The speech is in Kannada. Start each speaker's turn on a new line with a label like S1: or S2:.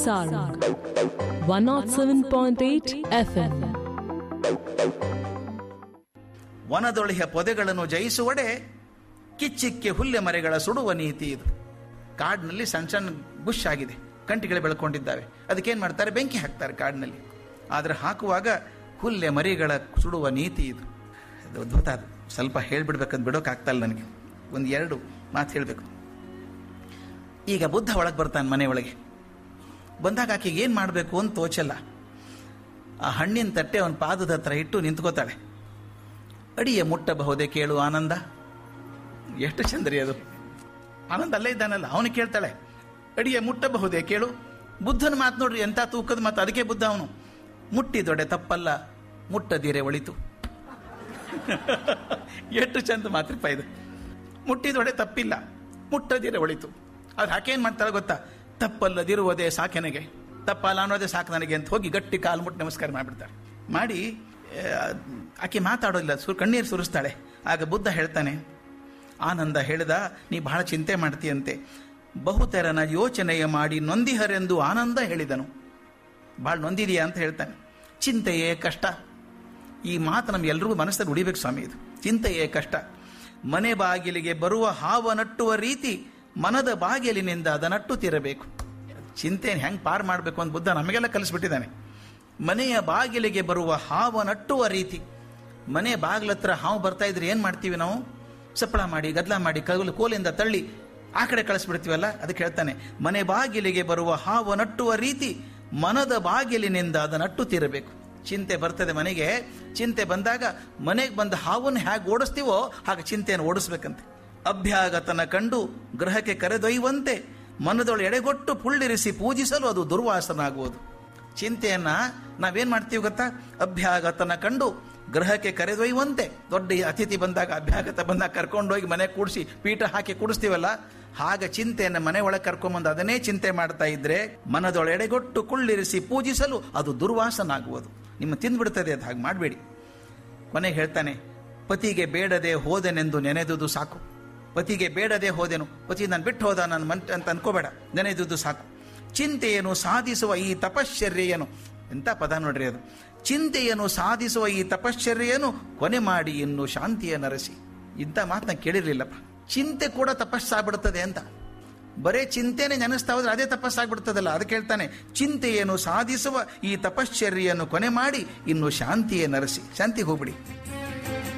S1: Sarang 107.8 FM.
S2: ವನದೊಳಿಯ ಪೊದೆಗಳನ್ನು ಜಯಿಸುವಡೆ ಕಿಚ್ಚಿಕ್ಕೆ ಹುಲ್ಲೆ ಮರೆಗಳ ಸುಡುವ ನೀತಿ ಇದು ಕಾಡಿನಲ್ಲಿ ಸಣ್ಣ ಸಣ್ಣ ಬುಷ್ ಆಗಿದೆ ಕಂಟಿಗಳು ಬೆಳ್ಕೊಂಡಿದ್ದಾವೆ ಅದಕ್ಕೇನು ಮಾಡ್ತಾರೆ ಬೆಂಕಿ ಹಾಕ್ತಾರೆ ಕಾಡಿನಲ್ಲಿ ಆದರೆ ಹಾಕುವಾಗ ಹುಲ್ಲೆ ಮರಿಗಳ ಸುಡುವ ನೀತಿ ಇದು ಅದು ಅದ್ಭುತ ಅದು ಸ್ವಲ್ಪ ಹೇಳ್ಬಿಡ್ಬೇಕಂತ ಬಿಡೋಕ್ಕಾಗ್ತಲ್ಲ ನನಗೆ ಒಂದು ಎರಡು ಮಾತು ಹೇಳಬೇಕು ಈಗ ಬುದ್ಧ ಒಳಗೆ ಬರ್ತಾನೆ ಮನೆ ಒಳಗೆ ಬಂದಾಗ ಆಕೆಗೆ ಏನು ಮಾಡಬೇಕು ಅಂತ ತೋಚಲ್ಲ ಆ ಹಣ್ಣಿನ ತಟ್ಟೆ ಅವನ ಪಾದದ ಹತ್ರ ಇಟ್ಟು ನಿಂತ್ಕೋತಾಳೆ ಅಡಿಯ ಮುಟ್ಟಬಹುದೇ ಕೇಳು ಆನಂದ ಎಷ್ಟು ಚಂದ್ರಿ ಅದು ಆನಂದ ಅಲ್ಲೇ ಇದ್ದಾನಲ್ಲ ಅವನು ಕೇಳ್ತಾಳೆ ಅಡಿಯ ಮುಟ್ಟಬಹುದೇ ಕೇಳು ಬುದ್ಧನ ಮಾತು ನೋಡ್ರಿ ಎಂಥ ತೂಕದ ಮಾತು ಅದಕ್ಕೆ ಬುದ್ಧ ಅವನು ಮುಟ್ಟಿದೊಡೆ ತಪ್ಪಲ್ಲ ಮುಟ್ಟದಿರೆ ಒಳಿತು ಎಷ್ಟು ಚಂದ ಮಾತ್ರಪ್ಪ ಇದು ಮುಟ್ಟಿದೊಡೆ ತಪ್ಪಿಲ್ಲ ಮುಟ್ಟದಿರೆ ಒಳಿತು ಅವ್ರು ಹಾಕೇನು ಮಾಡ್ತಾಳೆ ಗೊತ್ತಾ ತಪ್ಪಲ್ಲದಿರುವುದೇ ಸಾಕೆನಗೆ ತಪ್ಪಲ್ಲ ಅನ್ನೋದೇ ಸಾಕು ನನಗೆ ಅಂತ ಹೋಗಿ ಗಟ್ಟಿ ಕಾಲು ಮುಟ್ಟಿ ನಮಸ್ಕಾರ ಮಾಡಿಬಿಡ್ತಾಳೆ ಮಾಡಿ ಆ, ಆಕೆ ಮಾತಾಡೋದಿಲ್ಲ ಸು ಕಣ್ಣೀರು ಸುರಿಸ್ತಾಳೆ ಆಗ ಬುದ್ಧ ಹೇಳ್ತಾನೆ ಆನಂದ ಹೇಳಿದ ನೀ ಬಹಳ ಚಿಂತೆ ಮಾಡ್ತೀಯಂತೆ ಬಹುತೆರನ ಯೋಚನೆಯ ಮಾಡಿ ನೊಂದಿಹರೆಂದು ಆನಂದ ಹೇಳಿದನು ಭಾಳ ನೊಂದಿದೆಯಾ ಅಂತ ಹೇಳ್ತಾನೆ ಚಿಂತೆಯೇ ಕಷ್ಟ ಈ ಮಾತು ನಮ್ಗೆ ಎಲ್ರಿಗೂ ಮನಸ್ಸಲ್ಲಿ ಉಳಿಬೇಕು ಸ್ವಾಮಿ ಇದು ಚಿಂತೆಯೇ ಕಷ್ಟ ಮನೆ ಬಾಗಿಲಿಗೆ ಬರುವ ಹಾವ ನಟ್ಟುವ ರೀತಿ ಮನದ ಬಾಗಿಲಿನಿಂದ ಅದ ನಟ್ಟುತ್ತಿರಬೇಕು ಚಿಂತೆಯನ್ನು ಹೆಂಗೆ ಪಾರು ಮಾಡಬೇಕು ಅಂತ ಬುದ್ಧ ನಮಗೆಲ್ಲ ಕಲಿಸ್ಬಿಟ್ಟಿದ್ದಾನೆ ಮನೆಯ ಬಾಗಿಲಿಗೆ ಬರುವ ಹಾವ ನಟ್ಟುವ ರೀತಿ ಮನೆ ಬಾಗಿಲತ್ರ ಹಾವು ಬರ್ತಾ ಇದ್ರೆ ಏನು ಮಾಡ್ತೀವಿ ನಾವು ಸಪ್ಪಳ ಮಾಡಿ ಗದ್ಲ ಮಾಡಿ ಕಗಲು ಕೋಲಿಂದ ತಳ್ಳಿ ಆ ಕಡೆ ಕಳಿಸ್ಬಿಡ್ತೀವಲ್ಲ ಅದಕ್ಕೆ ಹೇಳ್ತಾನೆ ಮನೆ ಬಾಗಿಲಿಗೆ ಬರುವ ಹಾವ ನಟ್ಟುವ ರೀತಿ ಮನದ ಬಾಗಿಲಿನಿಂದ ಅದು ನಟ್ಟುತ್ತಿರಬೇಕು ಚಿಂತೆ ಬರ್ತದೆ ಮನೆಗೆ ಚಿಂತೆ ಬಂದಾಗ ಮನೆಗೆ ಬಂದ ಹಾವನ್ನು ಹೇಗೆ ಓಡಿಸ್ತೀವೋ ಹಾಗೆ ಚಿಂತೆಯನ್ನು ಓಡಿಸ್ಬೇಕಂತೆ ಅಭ್ಯಾಗತನ ಕಂಡು ಗ್ರಹಕ್ಕೆ ಕರೆದೊಯ್ಯುವಂತೆ ಮನದೊಳ ಎಡೆಗೊಟ್ಟು ಪುಳ್ಳಿರಿಸಿ ಪೂಜಿಸಲು ಅದು ದುರ್ವಾಸನಾಗುವುದು ಚಿಂತೆಯನ್ನ ನಾವೇನ್ ಮಾಡ್ತೀವಿ ಗೊತ್ತಾ ಅಭ್ಯಾಗತನ ಕಂಡು ಗ್ರಹಕ್ಕೆ ಕರೆದೊಯ್ಯುವಂತೆ ದೊಡ್ಡ ಅತಿಥಿ ಬಂದಾಗ ಅಭ್ಯಾಗತ ಬಂದಾಗ ಕರ್ಕೊಂಡೋಗಿ ಮನೆ ಕೂಡಿಸಿ ಪೀಠ ಹಾಕಿ ಕೂಡಿಸ್ತೀವಲ್ಲ ಹಾಗ ಚಿಂತೆಯನ್ನು ಮನೆ ಒಳಗೆ ಕರ್ಕೊಂಬಂದು ಅದನ್ನೇ ಚಿಂತೆ ಮಾಡ್ತಾ ಇದ್ರೆ ಮನದೊಳೆಡೆಗೊಟ್ಟು ಕುಳ್ಳಿರಿಸಿ ಪೂಜಿಸಲು ಅದು ದುರ್ವಾಸನಾಗುವುದು ನಿಮ್ಮ ತಿಂದ್ಬಿಡ್ತದೆ ಅದು ಹಾಗೆ ಮಾಡಬೇಡಿ ಕೊನೆಗೆ ಹೇಳ್ತಾನೆ ಪತಿಗೆ ಬೇಡದೆ ಹೋದೆನೆಂದು ನೆನೆದುದು ಸಾಕು ಪತಿಗೆ ಬೇಡದೆ ಹೋದೆನು ಪತಿ ನಾನು ಬಿಟ್ಟು ಹೋದ ನನ್ನ ಮನ್ ಅಂತ ಅನ್ಕೋಬೇಡ ನೆನೆದುದು ಸಾಕು ಚಿಂತೆಯನ್ನು ಸಾಧಿಸುವ ಈ ತಪಶ್ಚರ್ಯೆಯನ್ನು ಎಂಥ ಪದ ನೋಡ್ರಿ ಅದು ಚಿಂತೆಯನ್ನು ಸಾಧಿಸುವ ಈ ತಪಶ್ಚರ್ಯೆಯನ್ನು ಕೊನೆ ಮಾಡಿ ಇನ್ನು ಶಾಂತಿಯ ನರಸಿ ಇಂಥ ಮಾತನ್ನ ಕೇಳಿರ್ಲಿಲ್ಲಪ್ಪ ಚಿಂತೆ ಕೂಡ ತಪಸ್ಸಾಗ್ಬಿಡ್ತದೆ ಅಂತ ಬರೇ ಚಿಂತೆನೆ ನೆನೆಸ್ತಾ ಹೋದ್ರೆ ಅದೇ ತಪಸ್ಸಾಗ್ಬಿಡ್ತದಲ್ಲ ಅದಕ್ಕೆ ಹೇಳ್ತಾನೆ ಚಿಂತೆಯನ್ನು ಸಾಧಿಸುವ ಈ ತಪಶ್ಚರ್ಯೆಯನ್ನು ಕೊನೆ ಮಾಡಿ ಇನ್ನು ಶಾಂತಿಯೇ ನರಸಿ ಶಾಂತಿಗೆ ಹೋಗ್ಬಿಡಿ